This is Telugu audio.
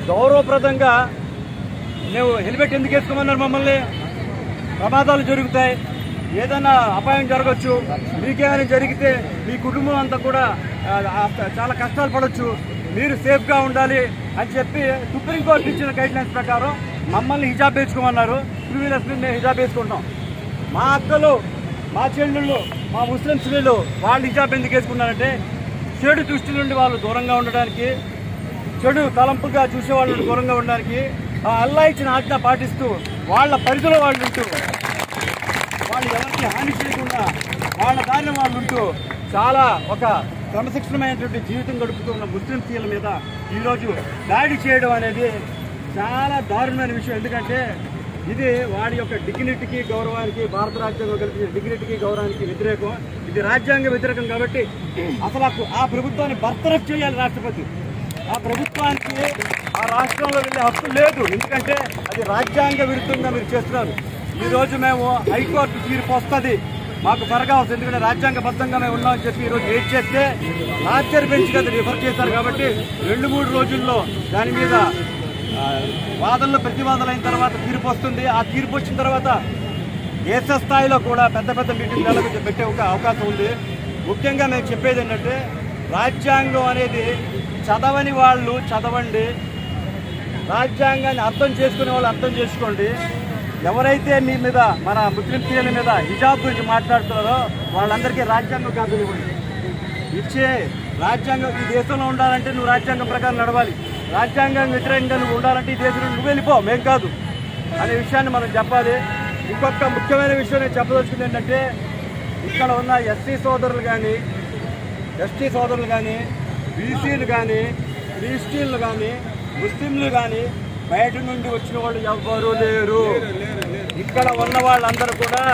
గౌరవప్రదంగా నువ్వు హెల్మెట్ ఎందుకు వేసుకోమన్నారు మమ్మల్ని ప్రమాదాలు జరుగుతాయి ఏదైనా అపాయం జరగచ్చు మీకేమైనా జరిగితే మీ కుటుంబం అంతా కూడా ఆ, ఆ, చాలా కష్టాలు పడవచ్చు మీరు సేఫ్గా ఉండాలి అని చెప్పి సుప్రీంకోర్టు ఇచ్చిన గైడ్ లైన్స్ ప్రకారం మమ్మల్ని హిజాబ్ వేసుకోమన్నారు టూ వీలర్స్ మీద మేము హిజాబ్ వేసుకుంటాం మా అక్కలు మా చెల్లెళ్ళు మా ముస్లిం స్త్రీలు వాళ్ళు హిజాబ్ ఎందుకు వేసుకున్నారంటే చెడు దృష్టి నుండి వాళ్ళు దూరంగా ఉండడానికి చెడు తలంపుగా చూసే వాళ్ళు దూరంగా ఉండడానికి ఆ అల్లా ఇచ్చిన ఆజ్ఞ పాటిస్తూ వాళ్ళ పరిధిలో వాళ్ళు ఉంటూ వాళ్ళు ఎవరికి హాని చేయకుండా వాళ్ళ దారిన వాళ్ళు ఉంటూ చాలా ఒక క్రమశిక్షణమైనటువంటి జీవితం గడుపుతున్న ముస్లిం స్త్రీల మీద ఈరోజు దాడి చేయడం అనేది చాలా దారుణమైన విషయం ఎందుకంటే ఇది వాడి యొక్క డిగ్నిటీకి గౌరవానికి భారత రాజ్యాంగం కల్పించిన డిగ్నిటీకి గౌరవానికి వ్యతిరేకం ఇది రాజ్యాంగ వ్యతిరేకం కాబట్టి అసలు ఆ- ఆ ప్రభుత్వాన్ని బర్తరఫ్ చేయాలి రాష్ట్రపతి ఆ ప్రభుత్వానికి ఆ రాష్ట్రంలో వెళ్ళే హక్కు లేదు ఎందుకంటే అది రాజ్యాంగ విరుద్ధంగా మీరు చేస్తున్నారు ఈ రోజు మేము హైకోర్టు తీర్పు వస్తుంది మాకు త్వరగా వస్తుంది ఎందుకంటే రాజ్యాంగబద్ధంగా మేము ఉన్నామని చెప్పి ఈ రోజు వెయిట్ చేస్తే లార్జర్ బెంచ్ కదా రిఫర్ చేశారు కాబట్టి రెండు మూడు రోజుల్లో దాని మీద ఆ, వాదనలు ప్రతివాదనలు అయిన తర్వాత తీర్పు వస్తుంది ఆ తీర్పు వచ్చిన తర్వాత దేశ స్థాయిలో కూడా పెద్ద పెద్ద మీటింగ్లలో పెట్టే ఒక అవకాశం ఉంది ముఖ్యంగా మేము చెప్పేది ఏంటంటే రాజ్యాంగం అనేది చదవని వాళ్ళు చదవండి రాజ్యాంగాన్ని అర్థం చేసుకునే వాళ్ళు అర్థం చేసుకోండి ఎవరైతే మీ మీద మన ముస్లిం స్త్రీల మీద హిజాబ్ గురించి మాట్లాడుతున్నారో వాళ్ళందరికీ రాజ్యాంగం కాపీలు ఇవ్వండి ఇచ్చే రాజ్యాంగం ఈ దేశంలో ఉండాలంటే నువ్వు రాజ్యాంగం ప్రకారం నడవాలి రాజ్యాంగం వ్యతిరేకంగా నువ్వు ఉండాలంటే ఈ దేశంలో నువ్వు వెళ్ళిపో మేం కాదు అనే విషయాన్ని మనం చెప్పాలి ఇంకొక ముఖ్యమైన విషయం నేను చెప్పదలుచుకుంది ఏంటంటే ఇక్కడ ఉన్న ఎస్సీ సోదరులు కానీ ఎస్టీ సోదరులు కానీ బీసీలు కానీ క్రిస్టియన్లు కానీ ముస్లింలు కానీ బయట నుండి వచ్చిన వాళ్ళు ఎవ్వరూ లేరు ఇక్కడ ఉన్న వాళ్ళందరూ కూడా